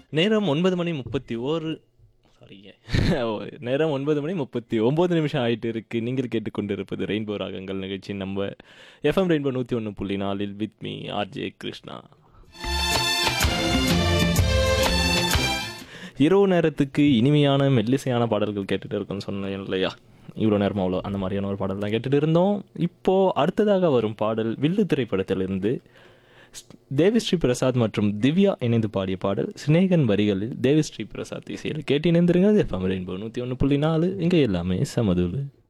நேரம் ஒன்பது மணி முப்பத்தி ஓரு சாரிங்க நேரம் ஒன்பது மணி முப்பத்தி ஒம்பது நிமிஷம் ஆயிட்டு இருக்கு நீங்கள் கேட்டுக்கொண்டிருப்பது ரெயின்போ ராகங்கள் நிகழ்ச்சி நம்ம எஃப்எம் ரெயின்போ நூற்றி ஒன்று புள்ளி நாலில் வித் மீ ஆர்ஜே கிருஷ்ணா இரவு நேரத்துக்கு இனிமையான மெல்லிசையான பாடல்கள் கேட்டுட்டு இருக்கோம்னு சொன்னேன் இல்லையா இவ்வளோ நேரம் அவ்வளோ அந்த மாதிரியான ஒரு பாடல் தான் கேட்டுட்டு இருந்தோம் இப்போது அடுத்ததாக வரும் பாடல் வில்லு திரைப்படத்திலிருந்து தேவிஸ்ரீ பிரசாத் மற்றும் திவ்யா இணைந்து பாடிய பாடல் சினேகன் வரிகளில் தேவிஸ்ரீ பிரசாத் இசையில் கேட்டு இணைந்திருங்க எஃப்எம் ரெயின்போ நூற்றி ஒன்று புள்ளி நாலு இங்கே எல்லாமே சமதுலு